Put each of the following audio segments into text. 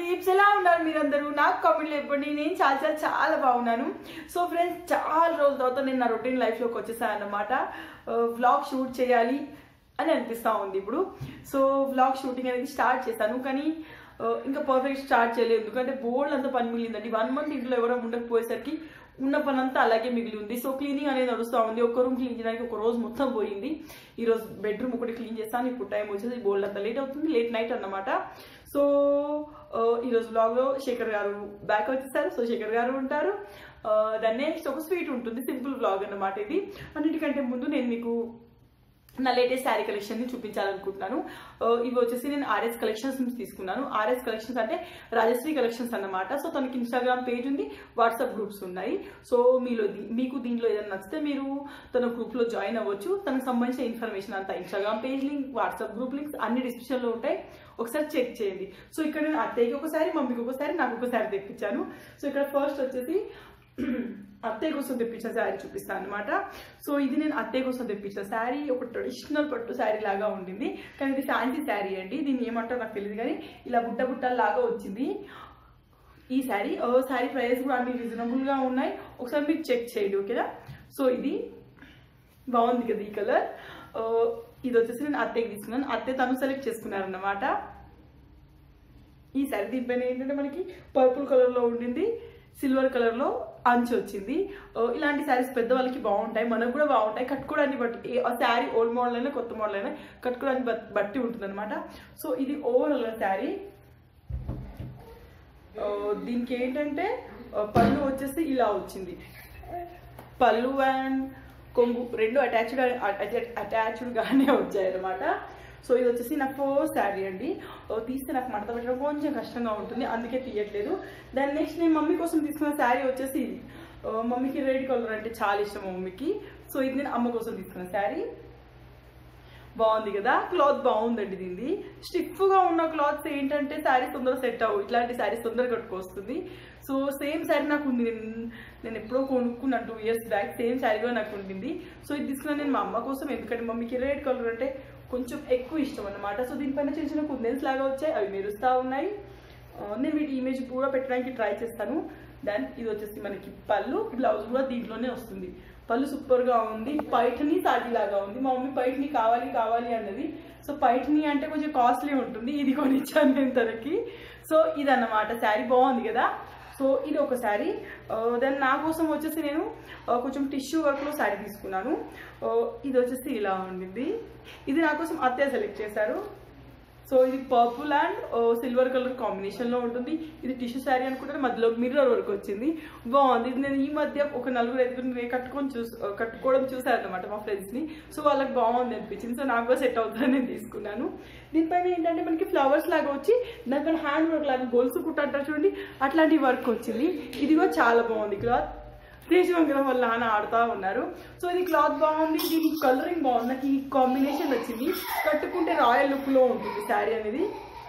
tips ఎలా ఉన్నారు మీరందరూ నాకు కామెంట్లు చెప్పండి నేను చాలా చాలా చాలా బాగున్నాను సో ఫ్రెండ్స్ చాలా రోజుల తర్వాత నేను నా రొటీన్ లైఫ్లోకి వచ్చేసాను అనమాట వ్లాగ్ షూట్ చేయాలి అని అనిపిస్తూ ఉంది ఇప్పుడు సో వ్లాగ్ షూటింగ్ అనేది స్టార్ట్ చేశాను కానీ ఆ, ఇంకా పర్ఫెక్ట్ స్టార్ట్ చేయలేదు ఎందుకంటే బోల్డ్ అంతా పని మిగిలిందండి వన్ మంత్ ఇంట్లో ఎవరో ఉండకపోయేసరికి ఉన్న పని అంతా అలాగే మిగిలి ఉంది సో క్లీనింగ్ అనేది నడుస్తూ ఉంది ఒక రూమ్ క్లీన్ చేయడానికి ఒక రోజు మొత్తం పోయింది ఈ రోజు బెడ్రూమ్ ఒకటి క్లీన్ చేస్తాను ఇప్పుడు టైం వచ్చేసి బోల్డ్ అంతా లేట్ అవుతుంది లేట్ నైట్ అన్నమాట సో ఆ, ఈరోజు vlog లో శేఖర్ గారు బ్యాక్ వచ్చేసారు సో శేఖర్ గారు ఉంటారు ఆ, దాన్ని నెక్స్ట్ ఒక స్వీట్ ఉంటుంది సింపుల్ వ్లాగ్ అన్నమాట ఇది అన్నిటికంటే ముందు నేను మీకు నా లేటెస్ట్ శారీ కలెక్షన్ ని చూపించాలనుకుంటున్నాను ఆ, ఇవి వచ్చేసి నేను ఆర్ఎస్ కలెక్షన్స్ నుంచి తీసుకున్నాను ఆర్ఎస్ కలెక్షన్స్ అంటే రాజశ్రీ కలెక్షన్స్ అన్నమాట సో తనకి ఇన్స్టాగ్రామ్ పేజ్ ఉంది వాట్సాప్ గ్రూప్స్ ఉన్నాయి సో మీలో దీ- మీకు దీంట్లో ఏదైనా నచ్చితే మీరు తన గ్రూప్ లో జాయిన్ అవ్వచ్చు తనకు సంబంధించిన ఇన్ఫర్మేషన్ అంతా Instagram page link WhatsApp group links అన్ని డిస్క్రిప్షన్ లో ఉంటాయి ఒకసారి చెక్ చేయండి సో ఇక్కడ నేను అత్తయ్యకి ఒకసారి మమ్మీకి ఒకసారి నాకు ఒకసారి తెప్పించాను సో ఇక్కడ ఫస్ట్ వచ్చేసి అత్తయ్య కోసం తెప్పించిన శారీ చూపిస్తాను అనమాట సో ఇది నేను అత్తయ్య కోసం తెప్పించిన శారీ ఒక ట్రెడిషనల్ పట్టు శారీ లాగా ఉండింది కానీ ఇది ఫ్యాన్సీ శారీ అండి దీన్ని ఏమంటారో నాకు తెలియదు కానీ ఇలా బుట్ట బుట్టల లాగా వచ్చింది ఈ శారీ శారీ ప్రైస్ కూడా అన్ని రీజనబుల్ గా ఉన్నాయి ఒకసారి మీరు చెక్ చేయండి ఓకేనా సో ఇది బాగుంది కదా ఈ కలర్ ఇది వచ్చేసి నేను అత్తయ్యకి తీసుకున్నాను అత్తయ్య తను సెలెక్ట్ చేసుకున్నారన్నమాట ఈ శారీ దీనిపైన ఏంటంటే మనకి పర్పుల్ కలర్ లో ఉండింది సిల్వర్ కలర్ లో అంచు వచ్చింది ఆ, ఇలాంటి శారీస్ పెద్దవాళ్ళకి బాగుంటాయి మనకు కూడా బాగుంటాయి కట్టుకోవడానికి బట్టి ఏ- ఆ శారీ ఓల్డ్ మోడల్ అయినా కొత్త మోడల్ అయినా కట్టుకోవడానికి బట్- బట్టి ఉంటుంది అనమాట సో ఇది ఓవరాల్ శారీ ఆ, దీనికి ఏంటంటే ఆ, పళ్ళు వచ్చేసి ఇలా వచ్చింది పళ్ళు అండ్ కొంగు రెండు అటాచ్డ్ అటాచ్డ్ గానే వచ్చాయి అనమాట సో ఇది వచ్చేసి నా ఫస్ట్ శారీ అండి ఓ, తీస్తే నాకు మడత పెట్టడం కొంచెం కష్టంగా ఉంటుంది అందుకే తీయట్లేదు దాని నెక్స్ట్ నేను మమ్మీ కోసం తీసుకున్న శారీ వచ్చేసి ఇది ఓ, మమ్మీకి రెడ్ కలర్ అంటే చాలా ఇష్టం మా మమ్మీకి సో ఇది నేను అమ్మ కోసం తీసుకున్న శారీ బాగుంది కదా క్లాత్ బాగుందండి దీనిది స్టిఫ్ గా ఉన్న క్లాత్స్ ఏంటంటే శారీస్ తొందరగా సెట్ అవ్వు ఇట్లాంటి శారీస్ తొందరగా కట్టుకొస్తుంది సో సేమ్ శారీ నాకు ఉంది నేను- నేను ఎప్పుడో కొనుక్కున్నాను two years back same sari కూడా నాకు ఉండింది సో ఇది తీసుకున్నాను నేను మా అమ్మ కోసం ఎందుకంటే మమ్మీకి రెడ్ కలర్ అంటే కొంచెం ఎక్కువ ఇష్టం అన్నమాట సో దీనిపైన చిన్న చిన్న కుందెన్స్ లాగా వచ్చాయి అవి మెరుస్తా ఉన్నాయి ఆ, నేను వీటి ఇమేజ్ కూడా పెట్టడానికి ట్రై చేస్తాను దాని ఇది వచ్చేసి మనకి పళ్ళు బ్లౌజ్ కూడా దీంట్లోనే వస్తుంది పళ్ళు సూపర్ గా ఉంది పైఠని సాటి లాగా ఉంది మా మమ్మీ పైఠని కావాలి కావాలి అన్నది సో పైఠని అంటే కొంచెం కాస్ట్లీ ఉంటుంది ఇది కొనిచ్చాను నేను తనకి సో ఇదన్నమాట శారీ బాగుంది కదా సో ఇది ఒక శారీ దెన్ నా కోసం వచ్చేసి నేను ఆ, కొంచెం టిష్యూ వర్క్ లో శారీ తీసుకున్నాను ఆ, ఇది వచ్చేసి ఇలా ఉండింది ఇది నా కోసం అత్తయ్య సెలెక్ట్ చేశారు సో ఇది purple and silver colour combination లో ఉంటుంది ఇది టిష్యూ శారీ అనుకుంటే మధ్యలో మిర్రర్ వర్క్ వచ్చింది బాగుంది ఇది నేను ఈ మధ్య ఒక నలుగురు ఐదుగురు కట్టుకొని చూసి కట్టుకోవడం చూసాను అనమాట మా ఫ్రెండ్స్ ని సో వాళ్ళకి బాగుంది అనిపించింది సో నాకు కూడా సెట్ అవుతుందని నేను తీసుకున్నాను దీనిపైన ఏంటంటే మనకి ఫ్లవర్స్ లాగా వచ్చి దాని హ్యాండ్ వర్క్ లాగా గొలుసు కుట్ట అంటారు చూడండి అట్లాంటి వర్క్ వచ్చింది ఇది కూడా చాలా బాగుంది క్లాత్ దేశవంకరం వల్ల నాన్న ఆడుతూ ఉన్నారు సో ఇది క్లాత్ బాగుంది దీని కలరింగ్ బాగుంది నాకు ఈ కాంబినేషన్ వచ్చింది కట్టుకుంటే రాయల్ లుక్ లో ఉంటుంది శారీ అనేది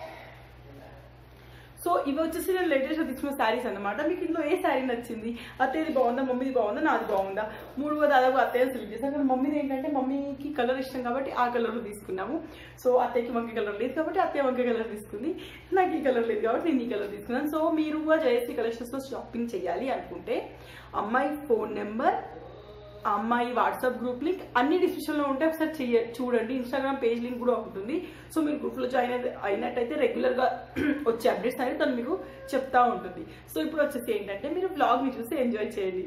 సో ఇవి వచ్చేసి నేను లేటెస్ట్ గా తీసుకున్న శారీస్ అన్నమాట మీకు ఇందులో ఏ శారీ నచ్చింది అత్తయ్యది బాగుందా మమ్మీది బాగుందా నాది బాగుందా మూడు కూడా దాదాపు అత్తయ్య సెలెక్ట్ చేశాను కానీ మమ్మీది ఏంటంటే మమ్మీకి కలర్ ఇష్టం కాబట్టి ఆ కలర్ తీసుకున్నాము సో అత్తయ్యకి వంక కలర్ లేదు కాబట్టి అత్తయ్య వంక కలర్ తీసుకుంది నాకు ఈ కలర్ లేదు కాబట్టి నేను ఈ కలర్ తీసుకున్నాను సో మీరు కూడా జయశ్రీ కలెక్షన్స్ లో షాపింగ్ చేయాలి అనుకుంటే అమ్మాయి ఫోన్ నెంబర్ ఆ అమ్మాయి వాట్సాప్ గ్రూప్ లింక్ అన్ని డిస్క్రిప్షన్ లో ఉంటే ఒకసారి చెయ్య చూడండి ఇన్స్టాగ్రామ్ పేజ్ లింక్ కూడా ఉంటుంది సో మీరు గ్రూప్ లో జాయిన్ అయితే అయినట్టయితే రెగ్యులర్ గా వచ్చే అప్డేట్స్ అనేది తను మీకు చెప్తా ఉంటుంది సో ఇప్పుడు వచ్చేసి ఏంటంటే మీరు బ్లాగ్ ని చూసి ఎంజాయ్ చేయండి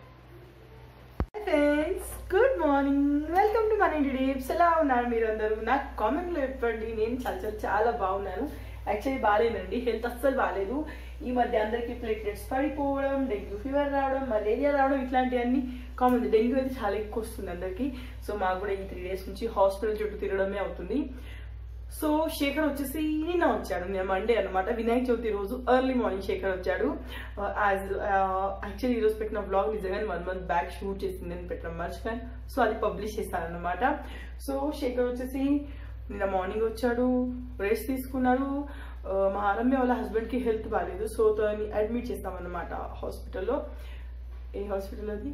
friends good morning welcome to మన ఇంటి డేప్స్ ఎలా ఉన్నారు మీరు అందరూ నాకు కామెంట్లో చెప్పండి నేను చాలా చాలా చాలా బాగున్నాను యాక్చువల్లీ బాగాలేనండి హెల్త్ అస్సలు బాగాలేదు ఈ మధ్య అందరికీ ప్లేట్లెట్స్ పడిపోవడం డెంగ్యూ ఫీవర్ రావడం మలేరియా రావడం ఇట్లాంటివన్నీ కామన్ డెంగ్యూ అయితే చాలా ఎక్కువ వస్తుంది అందరికీ సో మాకు కూడా ఈ త్రీ డేస్ నుంచి హాస్పిటల్ చుట్టూ తిరగడమే అవుతుంది సో శేఖర్ వచ్చేసి నిన్న వచ్చాడు నిన్న మండే అనమాట వినాయక చవితి రోజు ఎర్లీ మార్నింగ్ శేఖర్ వచ్చాడు యాజ్ యాక్చువల్లీ ఈరోజు పెట్టిన బ్లాగ్ నిజంగానే వన్ మంత్ బ్యాక్ షూట్ చేసింది నేను పెట్టడం మర్చిపోయాను సో అది పబ్లిష్ చేశాను అనమాట సో శేఖర్ వచ్చేసి నిన్న మార్నింగ్ వచ్చాడు రెస్ట్ తీసుకున్నాడు ఆ, మా ఆరమ్య వాళ్ళ హస్బెండ్కి హెల్త్ బాగాలేదు సో తనని అడ్మిట్ చేస్తామన్నమాట హాస్పిటల్లో ఏ హాస్పిటల్ అది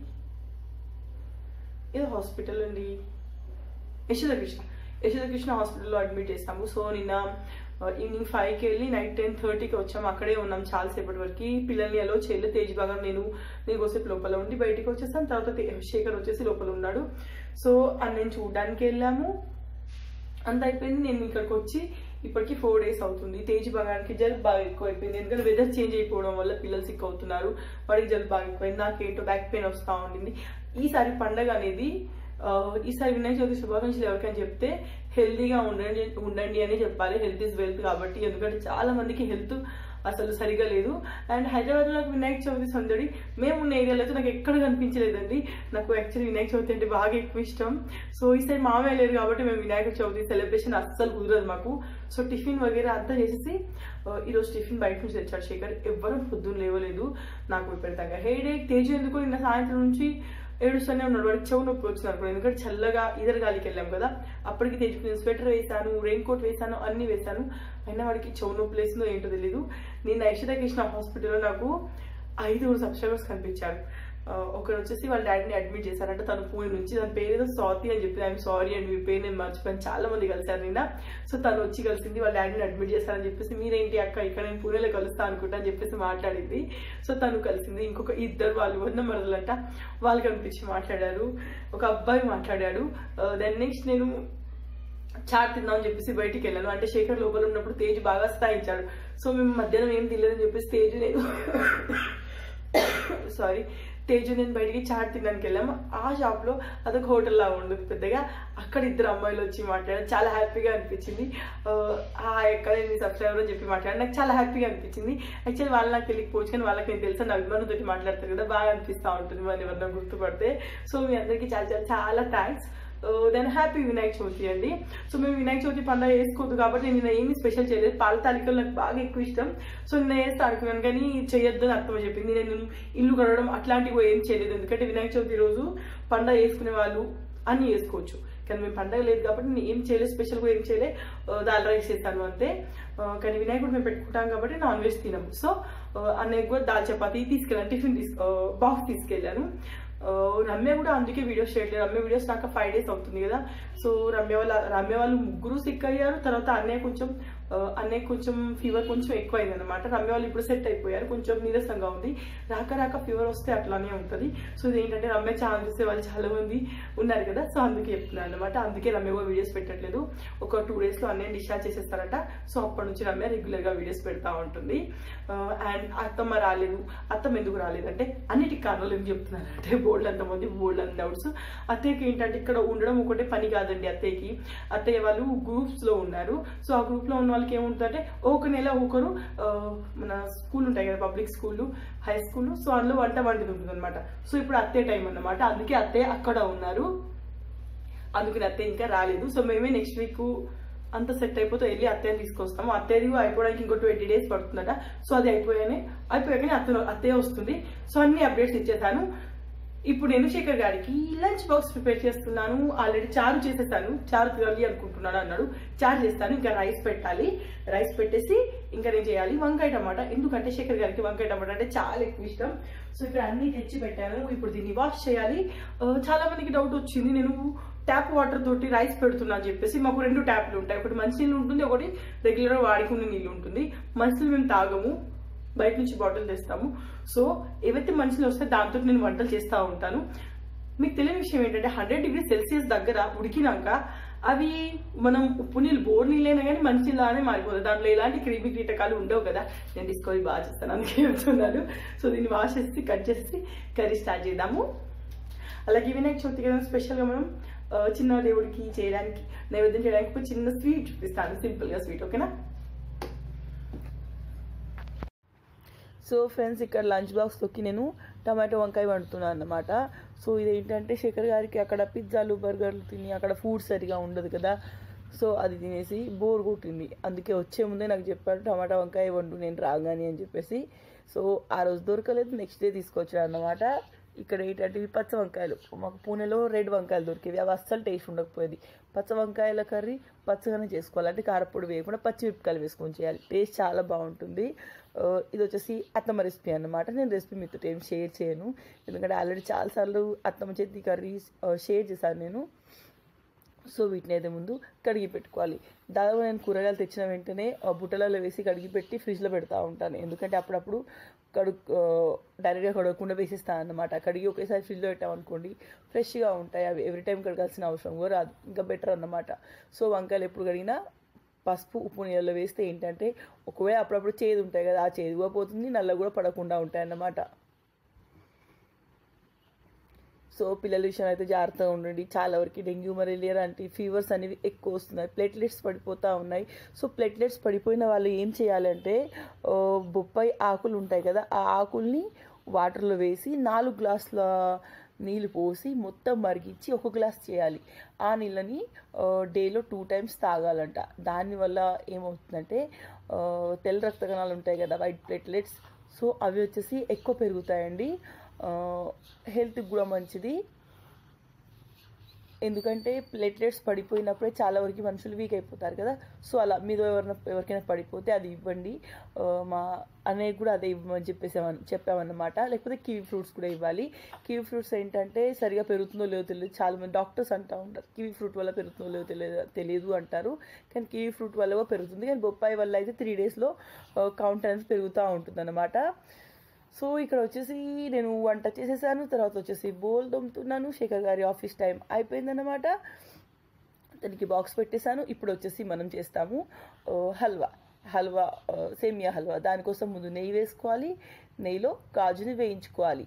ఏదో హాస్పిటల్ అండి యశోద కృష్ణ యశోద కృష్ణ హాస్పిటల్లో అడ్మిట్ చేసాము సో నిన్న ఈవినింగ్ ఫైవ్కి వెళ్ళి నైట్ టెన్ థర్టీకి వచ్చాము అక్కడే ఉన్నాం చాలాసేపటి వరకు పిల్లల్ని అలో చేయలేదు తేజ్ బాగా నేను నేను కొద్దిసేపు లోపల ఉండి బయటికి వచ్చేసాను తర్వాత తే- శేఖర్ వచ్చేసి లోపల ఉన్నాడు సో నేను చూడడానికి వెళ్ళాము అంత అయిపోయింది నేను ఇక్కడికి వచ్చి ఇప్పటికి ఫోర్ డేస్ అవుతుంది తేజ్ భాగానికి జలుబు బాగా ఎక్కువ అయిపోయింది ఎందుకంటే వెదర్ చేంజ్ అయిపోవడం వల్ల పిల్లలు సిక్ అవుతున్నారు వాడికి జలుబు బాగా ఎక్కువైంది నాకేంటో బ్యాక్ పెయిన్ వస్తూ ఉండింది ఈసారి పండగ అనేది ఆ, ఈసారి వినాయక చవితి శుభాకాంక్షలు ఎవరికైనా చెప్తే హెల్తీగా ఉండండి ఉండండి అని చెప్పాలి హెల్త్ ఇస్ వెల్త్ కాబట్టి ఎందుకంటే చాలా మందికి హెల్త్ అసలు సరిగా లేదు అండ్ హైదరాబాద్లో నాకు వినాయక చవితి సందడి మేము ఉన్న ఏరియాలో అయితే నాకు ఎక్కడ కనిపించలేదండి నాకు యాక్చువల్లీ వినాయక చవితి అంటే బాగా ఎక్కువ ఇష్టం సో ఈసారి మామే లేరు కాబట్టి మేము వినాయక చవితి సెలబ్రేషన్ అస్సలు కుదరదు మాకు సో టిఫిన్ వగేరా అంతా చేసేసి ఆ, ఈరోజు టిఫిన్ బయట నుంచి తెచ్చాడు శేఖర్ ఎవ్వరూ పొద్దున్న లేవలేదు నాకు విపరీతంగా హెడేక్ తేజు ఎందుకు నిన్న సాయంత్రం నుంచి ఏడుస్తూనే ఉన్నాడు వాడికి చెవు నొప్పి వచ్చింది అనుకో ఎందుకంటే చల్లగా ఈదర్ గాలికి వెళ్ళాం కదా అప్పటికి తెచ్చుకు నేను స్వెటర్ వేసాను రెయిన్ కోట్ వేసాను అన్ని వేసాను అయినా వాడికి చెవు నొప్పి లేసిందో ఏంటో తెలియదు నేను ఐశ్వర్య కృష్ణ హాస్పిటల్లో నాకు ఐదుగురు సబ్స్క్రైబర్స్ కనిపించారు ఆ, ఒకరు వచ్చేసి వాళ్ళ డాడీని అడ్మిట్ చేశారంటే తన పూణె నుంచి తన పేరు ఏదో స్వాతి అని చెప్పి ఐఎమ్ సారీ అండ్ మీ పేరు నేను మర్చిపోయాను చాలా మంది కలిశారు నిన్న సో తను వచ్చి కలిసింది వాళ్ళ డాడీని అడ్మిట్ చేశారని చెప్పేసి మీరేంటి అక్క ఇక్కడ నేను పూణేలో కలుస్తా అనుకుంటా అని చెప్పేసి మాట్లాడింది సో తను కలిసింది ఇంకొక ఇద్దరు వాళ్ళు వంద మరదలంట వాళ్ళు కనిపించి మాట్లాడారు ఒక అబ్బాయి మాట్లాడాడు దెన్ నెక్స్ట్ నేను చాట్ తిందామని చెప్పేసి బయటికి వెళ్ళాను అంటే శేఖర్ లోపల ఉన్నప్పుడు తేజ్ బాగా స్థాయించాడు సో మేము మధ్యాహ్నం ఏం తినలేదని చెప్పేసి తేజ్ నేను సారీ తేజు నేను బయటికి చాట్ తినడానికి వెళ్ళాము ఆ షాప్ లో అదొక హోటల్ లాగా ఉండదు పెద్దగా అక్కడ ఇద్దరు అమ్మాయిలు వచ్చి మాట్లాడారు చాలా హ్యాపీగా అనిపించింది ఆ, ఆ ఎక్కడ నేను సబ్స్క్రైబర్ అని చెప్పి మాట్లాడారు నాకు చాలా హ్యాపీగా అనిపించింది యాక్చువల్లీ వాళ్ళు నాకు తెలియకపోవచ్చు కానీ వాళ్ళకి నేను తెలుసు నా అభిమానంతో మాట్లాడతారు కదా బాగా అనిపిస్తూ ఉంటుంది వాళ్ళు ఎవరైనా గుర్తుపడితే సో మీ అందరికీ చాలా చాలా చాలా thanks then happy Vinayaka Chavithi అండి సో మేము వినాయక చవితి పండుగ వేసుకోవద్దు కాబట్టి నేను నిన్న ఏమీ స్పెషల్ చేయలేదు పాల తాలికలు నాకు బాగా ఎక్కువ ఇష్టం సో నిన్న వేస్తా అనుకున్నాను కానీ చేయొద్దు అని అర్థం చెప్పింది నేను ఇల్లు కడగడం అట్లాంటివి ఏం చేయలేదు ఎందుకంటే వినాయక చవితి రోజు పండుగ వేసుకునే వాళ్ళు అన్ని వేసుకోవచ్చు కానీ మేము పండగ లేదు కాబట్టి నేను ఏం చేయలేదు స్పెషల్గా ఏం చేయలేదు ఆ, దాల్ రైస్ చేస్తాను అంతే ఆ, కానీ వినాయకుడు మేము పెట్టుకుంటాం కాబట్టి నాన్ వెజ్ తినము సో అన్నయ్య కూడా దాల్ చపాతీ తీసుకెళ్ళాను టిఫిన్ తీసు బాక్స్ తీసుకెళ్ళాను ఆ, రమ్య కూడా అందుకే వీడియోస్ చేయట్లేదు రమ్య వీడియోస్ నాకు ఫైవ్ డేస్ అవుతుంది కదా సో రమ్య వాళ్ళ రమ్య వాళ్ళు ముగ్గురు సిక్ అయ్యారు తర్వాత అన్నయ్య కొంచెం ఆ, అన్నయ్య కొంచెం ఫీవర్ కొంచెం ఎక్కువ అయింది అనమాట రమ్య వాళ్ళు ఇప్పుడు సెట్ అయిపోయారు కొంచెం నీరసంగా ఉంది రాక రాక ఫీవర్ వస్తే అట్లానే ఉంటుంది సో ఇదేంటంటే రమ్య ఛానల్ చూసే వాళ్ళు చాలా మంది ఉన్నారు కదా సో అందుకే చెప్తున్నాను అనమాట అందుకే రమ్య కూడా వీడియోస్ పెట్టట్లేదు ఒక టూ డేస్ లో అన్నయ్య డిశ్చార్జ్ చేసేస్తారట సో అప్పటి నుంచి రమ్య రెగ్యులర్ గా వీడియోస్ పెడతా ఉంటుంది అండ్ అత్తమ్మ రాలేదు అత్తమ్మ ఎందుకు రాలేదంటే అన్నిటికి కారణాలు ఏం చెప్తున్నారు అంటే బోర్డు అంత మంది బోర్డు అంత డౌట్స్ అత్తయ్యకి ఏంటంటే ఇక్కడ ఉండడం ఒకటే పని కాదండి అత్తయ్యకి అత్తయ్య వాళ్ళు గ్రూప్స్ లో ఉన్నారు సో ఆ గ్రూప్ లో ఉన్న వాళ్ళకి ఏముంటుందంటే ఒక నెల ఒకరు ఆ, మన స్కూల్ ఉంటాయి కదా public school high school so అందులో వంట వండుతుంది ఉంటుంది అనమాట సో ఇప్పుడు అత్తయ్య టైం అన్నమాట అందుకే అత్తయ్య అక్కడ ఉన్నారు అందుకని అత్తయ్య ఇంకా రాలేదు సో మేమే నెక్స్ట్ వీక్ అంత సెట్ అయిపోతే వెళ్ళి అత్తయ్యని తీసుకొస్తాము అత్తయ్యది కూడా అయిపోవడానికి ఇంకో ట్వంటీ డేస్ పడుతుందట సో అది అయిపోయానే అయిపోయాకనే అత్తయ్య అత్తయ్య వస్తుంది సో అన్ని అప్డేట్స్ ఇచ్చేసాను ఇప్పుడు నేను శేఖర్ గారికి లంచ్ బాక్స్ ప్రిపేర్ చేస్తున్నాను ఆల్రెడీ చారు చేసేసాను చారు తినాలి అనుకుంటున్నాను అన్నాడు చారు చేస్తాను ఇంకా రైస్ పెట్టాలి రైస్ పెట్టేసి ఇంకా నేను చేయాలి వంకాయ టమాటా ఎందుకంటే శేఖర్ గారికి వంకాయ టమాటా అంటే చాలా ఎక్కువ ఇష్టం సో ఇక్కడ అన్ని తెచ్చి పెట్టాను ఇప్పుడు దీన్ని వాష్ చేయాలి ఆ, చాలా మందికి డౌట్ వచ్చింది నేను ట్యాప్ వాటర్ తోటి రైస్ పెడుతున్నా అని చెప్పేసి మాకు రెండు ట్యాప్లు ఉంటాయి ఒకటి మంచినీళ్ళు ఉంటుంది ఒకటి రెగ్యులర్ వాడుకునే నీళ్ళు ఉంటుంది మంచినీళ్ళు మేము తాగము బయట నుంచి బాటిల్ తెస్తాము సో ఏవైతే మంచినీళ్ళు వస్తే దాంతో నేను వంటలు చేస్తూ ఉంటాను మీకు తెలియని విషయం ఏంటంటే హండ్రెడ్ డిగ్రీ సెల్సియస్ దగ్గర ఉడికినాక అవి మనం ఉప్పు నీళ్ళు బోర్ నీళ్ళైనా కానీ మంచి నీళ్ళనే మారిపోతుంది దాంట్లో ఎలాంటి క్రిమి కీటకాలు ఉండవు కదా నేను డిస్కవరీ బాగా చేస్తాను అందుకే చెప్తున్నాను సో దీన్ని వాష్ చేసి కట్ చేసి కర్రీ స్టార్ట్ చేద్దాము అలాగే వినాయక చవితి కదా స్పెషల్గా మనం ఆ, చిన్న దేవుడికి చేయడానికి నైవేద్యం చేయడానికి ఒక చిన్న స్వీట్ చూపిస్తాను సింపుల్గా స్వీట్ ఓకేనా సో ఫ్రెండ్స్ ఇక్కడ లంచ్ బాక్స్లోకి నేను టమాటో వంకాయ వండుతున్నాను అన్నమాట సో ఇదేంటంటే శేఖర్ గారికి అక్కడ పిజ్జాలు బర్గర్లు తిని అక్కడ ఫుడ్ సరిగా ఉండదు కదా సో అది తినేసి బోర్ కొట్టింది అందుకే వచ్చే ముందే నాకు చెప్పాడు టమాటా వంకాయ వండు నేను రాగాని అని చెప్పేసి సో ఆ రోజు దొరకలేదు నెక్స్ట్ డే తీసుకొచ్చాడు అన్నమాట ఇక్కడ ఏంటంటే ఇవి పచ్చ వంకాయలు మాకు పూణేలో రెడ్ వంకాయలు దొరికేవి అవి అస్సలు టేస్ట్ ఉండకపోయేది పచ్చ వంకాయల కర్రీ పచ్చగానే చేసుకోవాలి అంటే కారపొడి వేయకుండా పచ్చి మిరపకాయలు వేసుకొని చేయాలి టేస్ట్ చాలా బాగుంటుంది ఆ, ఇది వచ్చేసి అత్తమ్మ రెసిపీ అన్నమాట నేను రెసిపీ మీతో ఏం షేర్ చేయను ఎందుకంటే ఆల్రెడీ చాలాసార్లు అత్తమ్మ చేతి కర్రీ షేర్ చేశాను నేను సో వీటిని అయితే ముందు కడిగి పెట్టుకోవాలి దాదాపు నేను కూరగాయలు తెచ్చిన వెంటనే ఆ బుట్టలలో వేసి కడిగి పెట్టి ఫ్రిడ్జ్లో పెడతా ఉంటాను ఎందుకంటే అప్పుడప్పుడు కడుగు డైరెక్ట్గా కడగకుండా వేసిస్తాను అనమాట కడిగి ఒకేసారి ఫ్రిడ్జ్లో పెట్టామనుకోండి ఫ్రెష్గా ఉంటాయి అవి ఎవ్రీ టైం కడగాల్సిన అవసరం కూడా రాదు ఇంకా బెటర్ అన్నమాట సో వంకాయలు ఎప్పుడు కడిగినా పసుపు ఉప్పు నీళ్ళలో వేస్తే ఏంటంటే ఒకవేళ అప్పుడప్పుడు చేదు ఉంటాయి కదా ఆ చేదు కూడా పోతుంది నల్ల కూడా పడకుండా ఉంటాయి అన్నమాట సో పిల్లల విషయం అయితే జాగ్రత్తగా ఉండండి చాలా వరకు డెంగ్యూ మలేరియా లాంటి ఫీవర్స్ అనేవి ఎక్కువ వస్తున్నాయి ప్లేట్లెట్స్ పడిపోతూ ఉన్నాయి సో ప్లేట్లెట్స్ పడిపోయిన వాళ్ళు ఏం చేయాలంటే ఆ, బొప్పాయి ఆకులు ఉంటాయి కదా ఆ ఆకుల్ని వాటర్లో వేసి నాలుగు గ్లాసుల నీళ్ళు పోసి మొత్తం మరిగించి ఒక గ్లాస్ చేయాలి ఆ నీళ్ళని డేలో టూ టైమ్స్ తాగాలంట దానివల్ల ఏమవుతుందంటే ఆ, తెల్ల రక్త కణాలు ఉంటాయి కదా వైట్ ప్లేట్లెట్స్ సో అవి వచ్చేసి ఎక్కువ పెరుగుతాయండి హెల్త్కి కూడా మంచిది ఎందుకంటే ప్లేట్లెట్స్ పడిపోయినప్పుడే చాలా వరకు మనుషులు వీక్ అయిపోతారు కదా సో అలా మీద ఎవరైనా ఎవరికైనా పడిపోతే అది ఇవ్వండి ఆ, మా అన్నయ్య కూడా అదే ఇవ్వమని చెప్పేసామని చెప్పామన్నమాట లేకపోతే కివీ ఫ్రూట్స్ కూడా ఇవ్వాలి కివీ ఫ్రూట్స్ ఏంటంటే సరిగా పెరుగుతుందో లేదో తెలియదు చాలా మంది డాక్టర్స్ అంటూ ఉంటారు కివీ ఫ్రూట్ వల్ల పెరుగుతుందో లేదో తెలియదు తెలియదు అంటారు కానీ కివీ ఫ్రూట్ వల్ల కూడా పెరుగుతుంది కానీ బొప్పాయి వల్ల అయితే త్రీ డేస్లో కౌంట్ అనేది పెరుగుతూ ఉంటుంది సో ఇక్కడ వచ్చేసి నేను వంట చేసేసాను తర్వాత వచ్చేసి బోల్ దొమ్ముతున్నాను శేఖర్ గారి ఆఫీస్ టైం అయిపోయిందన్నమాట దానికి బాక్స్ పెట్టేశాను ఇప్పుడు వచ్చేసి మనం చేస్తాము ఆ, హల్వా హల్వా ఆ, సేమియా హల్వా దానికోసం ముందు నెయ్యి వేసుకోవాలి నెయ్యిలో కాజుని వేయించుకోవాలి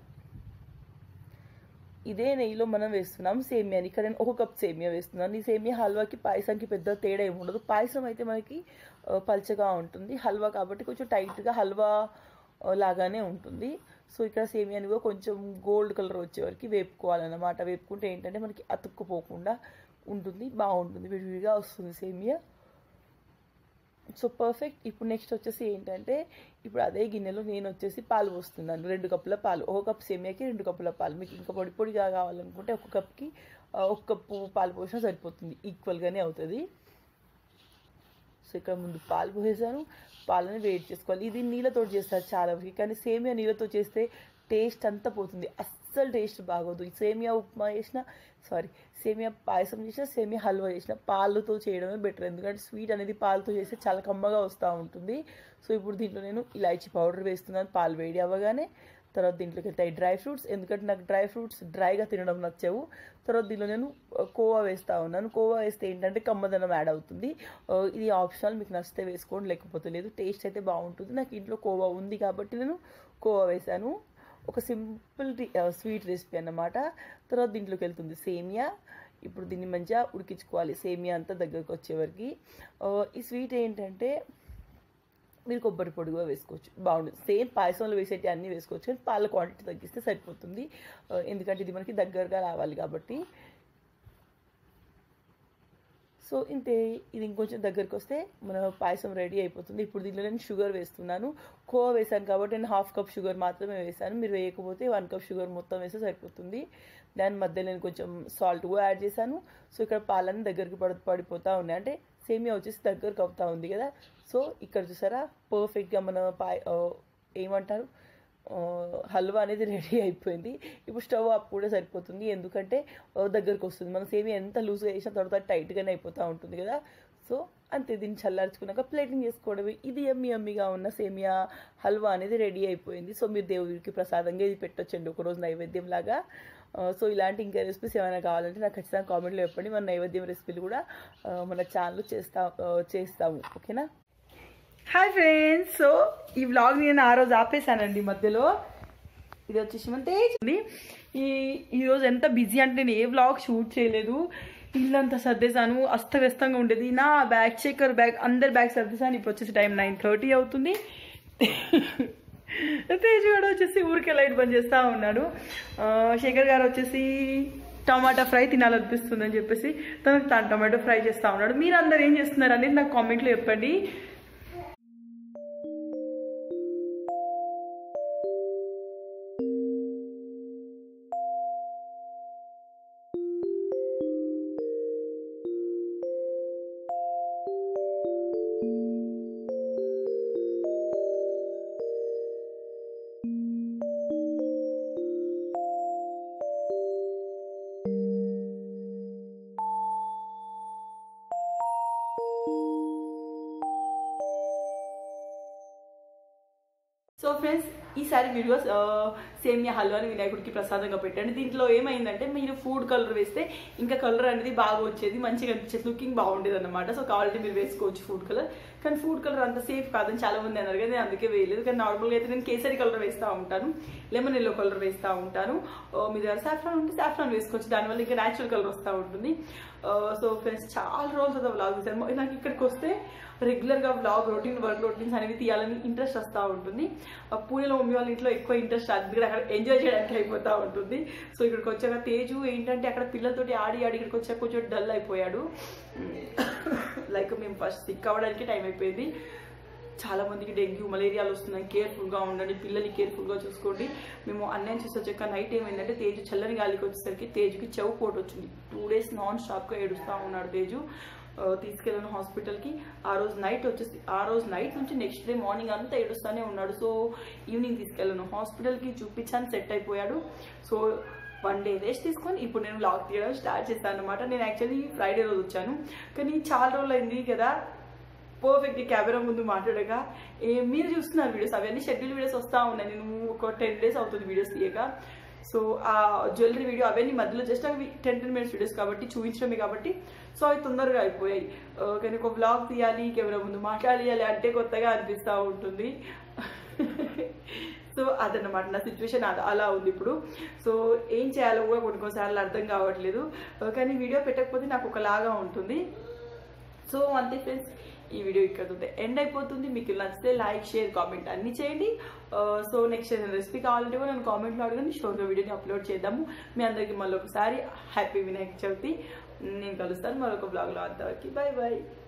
ఇదే నెయ్యిలో మనం వేస్తున్నాం సేమియాని ఇక్కడ నేను ఒక కప్ సేమియా వేస్తున్నాను ఈ సేమియా హల్వాకి పాయసానికి పెద్ద తేడా ఏమి ఉండదు పాయసం అయితే మనకి ఆ, పల్చగా ఉంటుంది హల్వా కాబట్టి కొంచెం టైట్గా హల్వా ఆ, లాగానే ఉంటుంది సో ఇక్కడ సేమియాని కూడా కొంచెం గోల్డ్ కలర్ వచ్చే వరకు వేపుకోవాలన్నమాట వేపుకుంటే ఏంటంటే మనకి అతుక్కుపోకుండా ఉంటుంది బాగుంటుంది విడివిడిగా వస్తుంది సేమియా సో పర్ఫెక్ట్ ఇప్పుడు నెక్స్ట్ వచ్చేసి ఏంటంటే ఇప్పుడు అదే గిన్నెలో నేను వచ్చేసి పాలు పోస్తున్నాను రెండు కప్పుల పాలు ఒక కప్ సేమియాకి రెండు కప్పుల పాలు మీకు ఇంకా పొడి పొడిగా కావాలనుకుంటే ఒక కప్కి ఆ, ఒక కప్పు పాలు పోసినా సరిపోతుంది ఈక్వల్గానే అవుతుంది సో ఇక్కడ ముందు పాలు పోసేసాను పాలని వేడి చేసుకోవాలి ఇది నీళ్ళతో చేస్తారు చాలా వరకు కానీ సేమియా నీళ్ళతో చేస్తే టేస్ట్ అంతా పోతుంది అస్సలు టేస్ట్ బాగోదు ఈ సేమియా ఉప్మా చేసిన సారీ సేమియా పాయసం చేసిన సేమియా హల్వా చేసిన పాలతో చేయడమే బెటర్ ఎందుకంటే స్వీట్ అనేది పాలతో చేస్తే చాలా కమ్మగా వస్తూ ఉంటుంది సో ఇప్పుడు దీంట్లో నేను ఇలాచీ పౌడర్ వేస్తున్నాను పాలు వేడి అవ్వగానే తర్వాత దీంట్లోకి వెళ్తాయి డ్రై ఫ్రూట్స్ ఎందుకంటే నాకు డ్రై ఫ్రూట్స్ డ్రైగా తినడం నచ్చవు తర్వాత దీనిలో నేను ఆ, కోవా వేస్తూ ఉన్నాను కోవా వేస్తే ఏంటంటే కమ్మదనం యాడ్ అవుతుంది ఆ, ఇది ఆప్షనల్ మీకు నచ్చితే వేసుకోండి లేకపోతే లేదు టేస్ట్ అయితే బాగుంటుంది నాకు ఇంట్లో కోవా ఉంది కాబట్టి నేను కోవా వేశాను ఒక సింపుల్ స్వీట్ రెసిపీ అన్నమాట తర్వాత దీంట్లోకి వెళ్తుంది సేమియా ఇప్పుడు దీన్ని మంచిగా ఉడికించుకోవాలి సేమియా అంతా దగ్గరకు వచ్చేవరకు ఆ, ఈ స్వీట్ ఏంటంటే మీరు కొబ్బరి పొడి కూడా వేసుకోవచ్చు బాగుంటుంది సేమ్ పాయసంలో వేసేటి అన్నీ వేసుకోవచ్చు కానీ పాల క్వాంటిటీ తగ్గిస్తే సరిపోతుంది ఆ, ఎందుకంటే ఇది మనకి దగ్గరగా రావాలి కాబట్టి సో ఇంతే ఇది ఇంకొంచెం దగ్గరికి వస్తే మన పాయసం రెడీ అయిపోతుంది ఇప్పుడు దీంట్లో నేను షుగర్ వేస్తున్నాను కోవా వేసాను కాబట్టి నేను హాఫ్ కప్ షుగర్ మాత్రమే వేసాను మీరు వేయకపోతే వన్ కప్ షుగర్ మొత్తం వేస్తే సరిపోతుంది దాని మధ్య నేను కొంచెం సాల్ట్ కూడా యాడ్ చేశాను సో ఇక్కడ పాలన్నీ దగ్గరికి పడి పడిపోతూ ఉన్నాయి అంటే సేమియా వచ్చేసి దగ్గరకు అవుతా ఉంది కదా సో ఇక్కడ చూసారా పర్ఫెక్ట్గా మన పాయ ఆ, ఏమంటారు ఆ, హల్వా అనేది రెడీ అయిపోయింది ఇప్పుడు స్టవ్ అప్ కూడా సరిపోతుంది ఎందుకంటే ఆ, దగ్గరకు వస్తుంది మనం సేమియా ఎంత లూజ్గా చేసిన తర్వాత టైట్గానే అయిపోతూ ఉంటుంది కదా సో అంతే దీన్ని చల్లార్చుకున్నాక ప్లేటింగ్ చేసుకోవడమే ఇది ఎమ్మి ఎమ్మిగా ఉన్న సేమియా హల్వా అనేది రెడీ అయిపోయింది సో మీరు దేవుడికి ప్రసాదంగా ఇది పెట్టొచ్చండి ఒకరోజు నైవేద్యం లాగా ఆ, సో ఇలాంటి ఇంకా రెసిపీస్ ఏమైనా కావాలంటే నాకు ఖచ్చితంగా కామెంట్లో చెప్పండి మన నైవేద్యం రెసిపీలు కూడా ఆ, మన ఛానల్ చేస్తా ఆ, చేస్తాము ఓకేనా హాయ్ ఫ్రెండ్స్ సో ఈ వ్లాగ్ నేను ఆ రోజు ఆపేసానండి మధ్యలో ఇది వచ్చేసి మన తేజ్ ఉంది ఈ ఈరోజు ఎంత బిజీ అంటే నేను ఏ వ్లాగ్ షూట్ చేయలేదు ఇల్లంతా సర్దేశాను అస్తవ్యస్తంగా ఉండేది నా బ్యాగ్ చెక్కర్ బ్యాగ్ అందరి బ్యాగ్ సర్దేశాను ఇప్పుడు వచ్చేసి టైం నైన్ థర్టీ అవుతుంది తేజ్ గారు వచ్చేసి ఊరికే లైట్ బంద్ చేస్తూ ఉన్నాడు ఆ, శేఖర్ గారు వచ్చేసి టమాటా ఫ్రై తినాలనిపిస్తుంది అని చెప్పేసి తనకు తాను టమాటో ఫ్రై చేస్తూ ఉన్నాడు మీరు అందరు ఏం చేస్తున్నారు అనేది నాకు కామెంట్లో చెప్పండి సో ఫ్రెండ్స్ ఈసారి వీడియోస్ సేమియా హల్వాని వినాయకుడికి ప్రసాదంగా పెట్టండి దీంట్లో ఏమైందంటే మీరు ఫుడ్ కలర్ వేస్తే ఇంకా కలర్ అనేది బాగా వచ్చేది మంచిగా అనిపించేది లుకింగ్ బాగుండేది అనమాట సో కావాలంటే మీరు వేసుకోవచ్చు ఫుడ్ కలర్ కానీ ఫుడ్ కలర్ అంత సేఫ్ కాదని చాలా మంది అన్నారు కదా నేను అందుకే వేయలేదు కానీ నార్మల్గా అయితే నేను కేసరి కలర్ వేస్తూ ఉంటాను లెమన్ ఎల్లో కలర్ వేస్తూ ఉంటాను ఆ, మీ దగ్గర సాఫ్రాన్ ఉంటే సాఫ్రాన్ వేసుకోవచ్చు దానివల్ల ఇంకా న్యాచురల్ కలర్ వస్తూ ఉంటుంది సో ఫ్రెండ్స్ చాలా రోజులు తర్వాత వ్లాగ్ చేశాను నాకు ఇక్కడికి వస్తే రెగ్యులర్గా వ్లాగ్ రొటీన్ వర్క్ రొటీన్స్ అనేవి తీయాలని ఇంట్రెస్ట్ వస్తూ ఉంటుంది ఆ, పూణేలో మమ్మీ వాళ్ళ ఇంట్లో ఎక్కువ ఇంట్రెస్ట్ అది కూడా అక్కడ ఎంజాయ్ చేయడానికి అయిపోతూ ఉంటుంది సో ఇక్కడికి వచ్చాక తేజు ఏంటంటే అక్కడ పిల్లలతోటి ఆడి ఆడి ఇక్కడికి వచ్చాక కొంచెం డల్ అయిపోయాడు లైక్ మేము ఫస్ట్ సిక్ అవ్వడానికి టైం అయిపోయింది చాలా మందికి డెంగ్యూ మలేరియాలు వస్తున్నాయి కేర్ఫుల్గా ఉండండి పిల్లల్ని కేర్ఫుల్గా చూసుకోండి మేము అన్నయ్య చూసి వచ్చాక నైట్ ఏమైందంటే తేజు చల్లని గాలికి వచ్చేసరికి తేజుకి చెవు పోటు వచ్చింది టూ డేస్ నాన్ స్టాప్గా ఏడుస్తూ ఉన్నాడు తేజు ఆ, తీసుకెళ్ళాను హాస్పిటల్కి ఆ రోజు నైట్ వచ్చేసి ఆ రోజు నైట్ నుంచి నెక్స్ట్ డే మార్నింగ్ అంతా ఏడుస్తూనే ఉన్నాడు సో ఈవినింగ్ తీసుకెళ్ళాను హాస్పిటల్కి చూపించాను సెట్ అయిపోయాడు సో వన్ డే రెస్ట్ తీసుకొని ఇప్పుడు నేను లాక్ తీయడం స్టార్ట్ చేస్తాను అనమాట నేను యాక్చువల్లీ ఫ్రైడే రోజు వచ్చాను కానీ చాలా రోజులు అయింది కదా పర్ఫెక్ట్ కెమెరా ముందు మాట్లాడగా ఏ మీరు చూస్తున్నారు వీడియోస్ అవన్నీ షెడ్యూల్ వీడియోస్ వస్తూ ఉన్నాయి నేను ఒక టెన్ డేస్ అవుతుంది వీడియోస్ తీయక సో ఆ జ్యువెలరీ వీడియో అవన్నీ మధ్యలో జస్ట్ అవి టెన్ టెన్ మినిట్స్ వీడియోస్ కాబట్టి చూపించడమే కాబట్టి సో అవి తొందరగా అయిపోయాయి ఆ, కానీ ఒక బ్లాగ్ తీయాలి కెమెరా ముందు మాట్లాడాలి అంటే కొత్తగా అనిపిస్తూ ఉంటుంది సో అదన్నమాట నా సిచ్యువేషన్ అలా అలా ఉంది ఇప్పుడు సో ఏం చేయాలో కూడా కొన్ని కొన్నిసార్లు అర్థం కావట్లేదు ఆ, కానీ వీడియో పెట్టకపోతే నాకు ఒకలాగా ఉంటుంది సో అంతే ఫ్రెండ్స్ ఈ వీడియో ఇక్కడ ఎండ్ అయిపోతుంది మీకు నచ్చితే లైక్ షేర్ కామెంట్ అన్ని చేయండి సో నెక్స్ట్ ఏదైనా రెసిపీ కావాలంటే కూడా నన్ను కామెంట్లో అడగండి షోర్గా వీడియోని అప్లోడ్ చేద్దాము మీ అందరికీ మళ్ళీ ఒకసారి హ్యాపీ వినాయక చవితి నేను కలుస్తాను మరొక బ్లాగ్లో అంతవరకు బాయ్ బాయ్